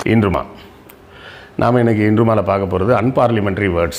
இன்றுமா நாம் இன்றைக்கி இன்றுமாவில் பார்க்க போகிறது அன்பார்லிமெண்ட்ரி வேர்ட்ஸ்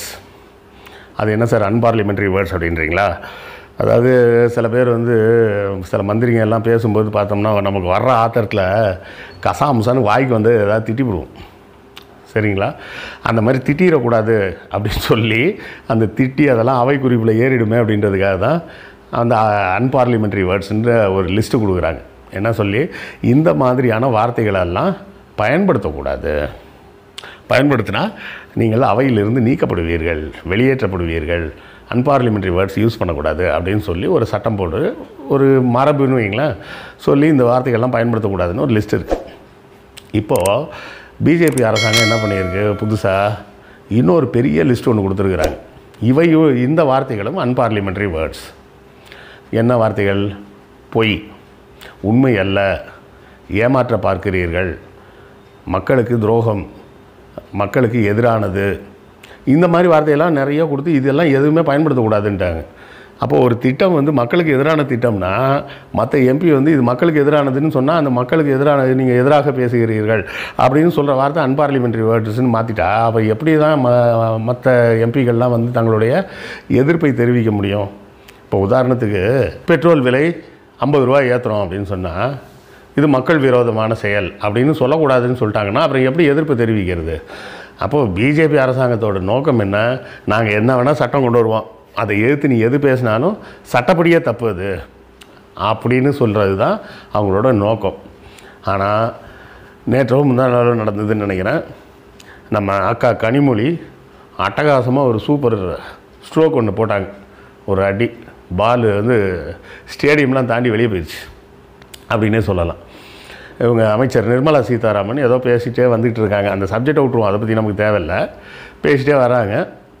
அது என்ன சார் அன்பார்லிமெண்ட்ரி வேர்ட்ஸ் அப்படின்றீங்களா அதாவது சில பேர் வந்து சில மந்திரிங்க எல்லாம் பேசும்போது பார்த்தோம்னா நமக்கு வர்ற ஆத்திரத்தில் கசாமுசான்னு வாய்க்கு வந்து ஏதாவது திட்டிவிடுவோம் சரிங்களா அந்த மாதிரி திட்டிடக்கூடாது அப்படின்னு சொல்லி அந்த திட்டி அதெல்லாம் அவை குறிப்பில் ஏறிடுமே அப்படின்றதுக்காக தான் அந்த அன்பார்லிமெண்ட்ரி வேர்ட்ஸ்ன்ற ஒரு லிஸ்ட்டு கொடுக்குறாங்க என்ன சொல்லி இந்த மாதிரியான வார்த்தைகளெல்லாம் பயன்படுத்தக்கூடாது பயன்படுத்தினா நீங்கள் அவையிலிருந்து நீக்கப்படுவீர்கள் வெளியேற்றப்படுவீர்கள் அன்பார்லிமெண்ட்ரி வேர்ட்ஸ் யூஸ் பண்ணக்கூடாது அப்படின்னு சொல்லி ஒரு சட்டம் போட்டு ஒரு மரபுன்னு வைங்களேன் சொல்லி இந்த வார்த்தைகள்லாம் பயன்படுத்தக்கூடாதுன்னு ஒரு லிஸ்ட் இருக்குது இப்போது பிஜேபி அரசாங்கம் என்ன பண்ணியிருக்கு புதுசாக இன்னொரு பெரிய லிஸ்ட் ஒன்று கொடுத்துருக்குறாங்க இவையும் இந்த வார்த்தைகளும் அன்பார்லிமெண்ட்ரி வேர்ட்ஸ் என்ன வார்த்தைகள் பொய் உண்மை அல்ல ஏமாற்ற பார்க்கிறீர்கள் மக்களுக்கு துரோகம் மக்களுக்கு எதிரானது இந்த மாதிரி வார்த்தையெல்லாம் நிறைய கொடுத்து இதெல்லாம் எதுவுமே பயன்படுத்தக்கூடாதுன்ட்டாங்க அப்போது ஒரு திட்டம் வந்து மக்களுக்கு எதிரான திட்டம்னா மற்ற எம்பி வந்து இது மக்களுக்கு எதிரானதுன்னு சொன்னால் அந்த மக்களுக்கு எதிரானது நீங்கள் எதிராக பேசுகிறீர்கள் அப்படின்னு சொல்கிற வார்த்தை அன்பார்லிமெண்ட்ரி வேர்ட்ஸ்னு மாற்றிட்டா அப்போ எப்படி தான் ம மற்ற எம்பிகள்லாம் வந்து தங்களுடைய எதிர்ப்பை தெரிவிக்க முடியும் இப்போ உதாரணத்துக்கு பெட்ரோல் விலை ஐம்பது ரூபா ஏற்றுறோம் அப்படின்னு சொன்னால் இது மக்கள் விரோதமான செயல் அப்படின்னு சொல்லக்கூடாதுன்னு சொல்லிட்டாங்கன்னா அப்புறம் எப்படி எதிர்ப்பு தெரிவிக்கிறது அப்போது பிஜேபி அரசாங்கத்தோட நோக்கம் என்ன நாங்கள் என்ன வேணால் சட்டம் கொண்டு வருவோம் அதை எதிர்த்து நீ எது பேசினாலும் சட்டப்படியே தப்பு அது அப்படின்னு சொல்கிறது தான் அவங்களோட நோக்கம் ஆனால் நேற்றோ முந்தா நாளோ நடந்ததுன்னு நினைக்கிறேன் நம்ம அக்கா கனிமொழி அட்டகாசமாக ஒரு சூப்பர் ஸ்ட்ரோக் ஒன்று போட்டாங்க ஒரு அடி பால் வந்து ஸ்டேடியம்லாம் தாண்டி வெளியே போயிடுச்சு அப்படின்னே சொல்லலாம் இவங்க அமைச்சர் நிர்மலா சீதாராமன் ஏதோ பேசிகிட்டே வந்துகிட்டு இருக்காங்க அந்த சப்ஜெக்டை விட்ருவோம் அதை பற்றி நமக்கு தேவையில்லை பேசிகிட்டே வராங்க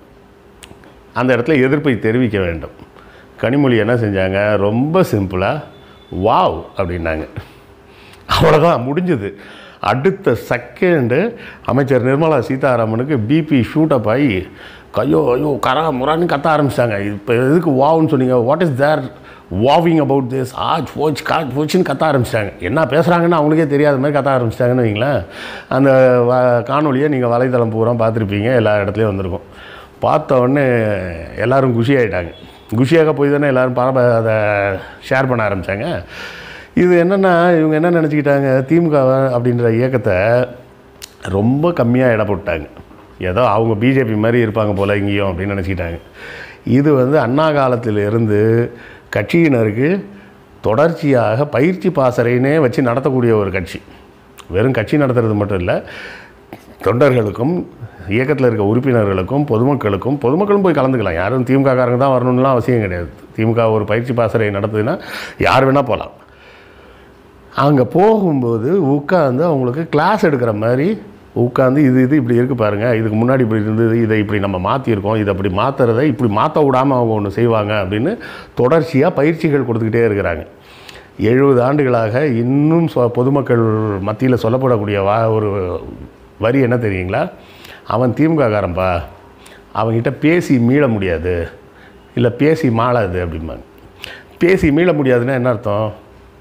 அந்த இடத்துல எதிர்ப்பை தெரிவிக்க வேண்டும் கனிமொழி என்ன செஞ்சாங்க ரொம்ப சிம்பிளாக வாவ் அப்படின்னாங்க அவ்வளோதான் முடிஞ்சது அடுத்த செகண்டு அமைச்சர் நிர்மலா சீதாராமனுக்கு பிபி ஷூட்டப் ஆகி கையோ ஐயோ கரா முறான்னு கத்த ஆரம்பிச்சிட்டாங்க இப்போ எதுக்கு வாவ்னு சொன்னீங்க what is there wowing about this ஆஜ் போச்சு காட் போச்சுன்னு கத்த ஆரம்பிச்சிட்டாங்க என்ன பேசுகிறாங்கன்னு அவங்களுக்கே தெரியாத மாதிரி கத்த ஆரம்பிச்சிட்டாங்கன்னு வைங்களேன் அந்த வ காணொலியை நீங்கள் வலைத்தளம் பூரா பார்த்துருப்பீங்க எல்லா இடத்துலையும் வந்திருக்கும் பார்த்த உடனே எல்லோரும் குஷி ஆகிட்டாங்க குஷியாக போய் தானே எல்லோரும் பரப அதை ஷேர் பண்ண ஆரம்பித்தாங்க இது என்னென்னா இவங்க என்ன நினச்சிக்கிட்டாங்க திமுக அப்படின்ற இயக்கத்தை ரொம்ப கம்மியாக இட போட்டாங்க ஏதோ அவங்க பிஜேபி மாதிரி இருப்பாங்க போல் இங்கேயும் அப்படின்னு நினச்சிக்கிட்டாங்க இது வந்து அண்ணா காலத்திலிருந்து கட்சியினருக்கு தொடர்ச்சியாக பயிற்சி பாசறைனே வச்சு நடத்தக்கூடிய ஒரு கட்சி வெறும் கட்சி நடத்துறது மட்டும் இல்லை தொண்டர்களுக்கும் இயக்கத்தில் இருக்க உறுப்பினர்களுக்கும் பொதுமக்களுக்கும் பொதுமக்களும் போய் கலந்துக்கலாம் யாரும் திமுக காரங்க தான் வரணும்லாம் அவசியம் கிடையாது திமுக ஒரு பயிற்சி பாசறை நடத்துதுன்னா யார் வேணால் போகலாம் அங்கே போகும்போது உட்காந்து அவங்களுக்கு கிளாஸ் எடுக்கிற மாதிரி உட்காந்து இது இது இப்படி இருக்குது பாருங்கள் இதுக்கு முன்னாடி இப்படி இருந்தது இதை இப்படி நம்ம மாற்றிருக்கோம் இதை அப்படி மாற்றுறதை இப்படி மாற்ற விடாமல் அவங்க ஒன்று செய்வாங்க அப்படின்னு தொடர்ச்சியாக பயிற்சிகள் கொடுத்துக்கிட்டே இருக்கிறாங்க எழுபது ஆண்டுகளாக இன்னும் சொ பொதுமக்கள் மத்தியில் சொல்லப்படக்கூடிய வா ஒரு வரி என்ன தெரியுங்களா அவன் திமுககாரன்பா அவன்கிட்ட பேசி மீள முடியாது இல்லை பேசி மாளாது அப்படிம்பாங்க பேசி மீள முடியாதுன்னா என்ன அர்த்தம்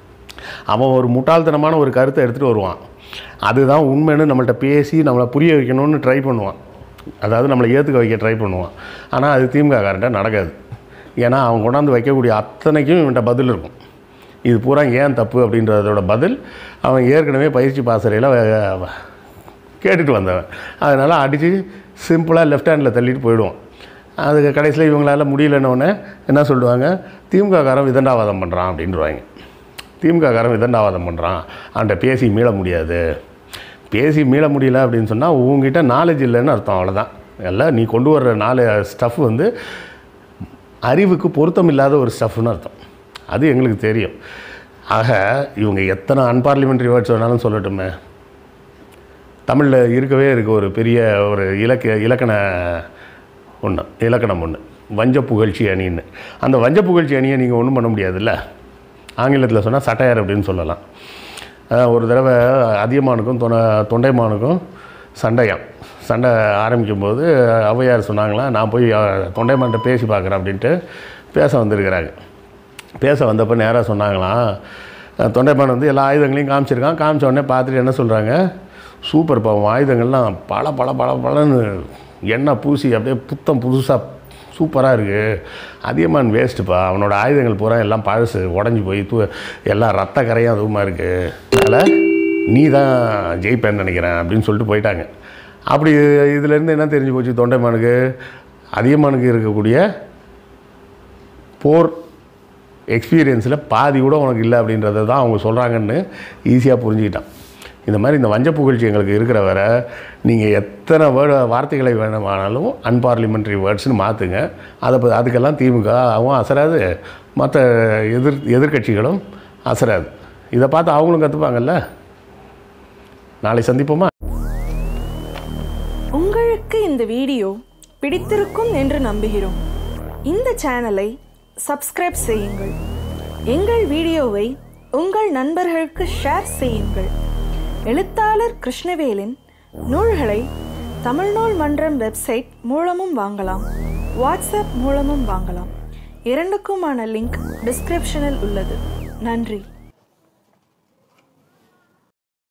அவன் ஒரு முட்டாள்தனமான ஒரு கருத்தை எடுத்துகிட்டு வருவான் அதுதான் உண்மைன்னு நம்மள்ட்ட பேசி நம்மளை புரிய வைக்கணும்னு ட்ரை பண்ணுவான் அதாவது நம்மளை ஏற்றுக்க வைக்க ட்ரை பண்ணுவான் ஆனால் அது திமுககாரன்ட்ட நடக்காது ஏன்னா அவன் கொண்டாந்து வைக்கக்கூடிய அத்தனைக்கும் இவன்கிட்ட பதில் இருக்கும் இது பூரா ஏன் தப்பு அப்படின்றதோட பதில் அவன் ஏற்கனவே பயிற்சி பாசறையில் கேட்டுட்டு வந்தவன் அதனால் அடித்து சிம்பிளாக லெஃப்ட் ஹேண்டில் தள்ளிட்டு போயிடுவான் அதுக்கு கடைசியில் இவங்களால முடியலன்னொடனே என்ன சொல்லுவாங்க திமுககாரன் விதண்டாவாதம் பண்ணுறான் அப்படின்றவாங்க திமுககாரன் விதண்டாவாதம் பண்ணுறான் அவன்கிட்ட பேசி மீள முடியாது பேசி மீள முடியல அப்படின்னு சொன்னால் உங்ககிட்ட நாலேஜ் இல்லைன்னு அர்த்தம் அவ்வளோதான் எல்லாம் நீ கொண்டு வர்ற நாலு ஸ்டஃப் வந்து அறிவுக்கு பொருத்தம் இல்லாத ஒரு ஸ்டஃப்னு அர்த்தம் அது எங்களுக்கு தெரியும் ஆக இவங்க எத்தனை அன்பார்லிமெண்ட்ரி வேர்ட்ஸ் வேணாலும் சொல்லட்டுமே தமிழில் இருக்கவே இருக்க ஒரு பெரிய ஒரு இலக்க இலக்கண ஒன்று இலக்கணம் ஒன்று வஞ்ச புகழ்ச்சி அணின்னு அந்த வஞ்ச புகழ்ச்சி அணியை நீங்கள் ஒன்றும் பண்ண முடியாதுல்ல ஆங்கிலத்தில் சொன்னால் சட்டையார் அப்படின்னு சொல்லலாம் அஹ் ஒரு தடவை அதியமானுக்கும் தொண தொண்டைமானுக்கும் சண்டையாம் சண்டை ஆரம்பிக்கும் போது ஔவையார் சொன்னாங்களாம் நான் போய் அஹ், தொண்டைமான்கிட்ட பேசி பார்க்குறேன் அப்படின்ட்டு பேச வந்திருக்கிறாங்க பேச வந்தப்போ நேராக சொன்னாங்களாம் அஹ், தொண்டைமான் வந்து எல்லா ஆயுதங்களையும் காமிச்சிருக்கான் காமிச்ச உடனே பார்த்துட்டு என்ன சொல்கிறாங்க சூப்பர் பாவம் ஆயுதங்கள்லாம் பல பல பல பலன்னு எண்ணெய் பூசி அப்படியே புத்தம் புதுசாக சூப்பராக இருக்குது அதியமான் வேஸ்ட்டுப்பா அவனோட ஆயுதங்கள் பூரா எல்லாம் பழசு உடஞ்சி போய் தூ எல்லாம் ரத்த கரையும் அதுவுமா இருக்குது அதனால் நீ தான் ஜெயிப்பேன்னு நினைக்கிறேன் அப்படின்னு சொல்லிட்டு போயிட்டாங்க அப்படி இதுலேருந்து என்ன தெரிஞ்சு போச்சு தொண்டைமானுக்கு அதியமானுக்கு இருக்கக்கூடிய போர் எக்ஸ்பீரியன்ஸில் பாதி கூட உனக்கு இல்லை அப்படின்றத தான் அவங்க சொல்கிறாங்கன்னு ஈஸியாக புரிஞ்சுக்கிட்டான் இந்த மாதிரி இந்த வஞ்ச புகழ்ச்சி எங்களுக்கு இருக்கிற வரை நீங்கள் எத்தனை வேர்டு வார்த்தைகளை வேணுமானாலும் அன்பார்லிமெண்ட்ரி வேர்ட்ஸ்னு மாற்றுங்க அதை ப- அதுக்கெல்லாம் திமுக அவன் அசராது மற்ற எதிர் எதிர்க்கட்சிகளும் அசராது இதை பார்த்து அவங்களும் கற்றுப்பாங்கல்ல நாளை சந்திப்போமா உங்களுக்கு இந்த வீடியோ பிடித்திருக்கும் என்று நம்புகிறோம் இந்த சேனலை சப்ஸ்கிரைப் செய்யுங்கள் எங்கள் வீடியோவை உங்கள் நண்பர்களுக்கு ஷேர் செய்யுங்கள் எழுத்தாளர் கிருஷ்ணவேலின் நூல்களை தமிழ்நூல் மன்றம் வெப்சைட் மூலமும் வாங்கலாம் வாட்ஸ்அப் மூலமும் வாங்கலாம் இரண்டுக்குமான லிங்க் டிஸ்கிரிப்ஷனில் உள்ளது நன்றி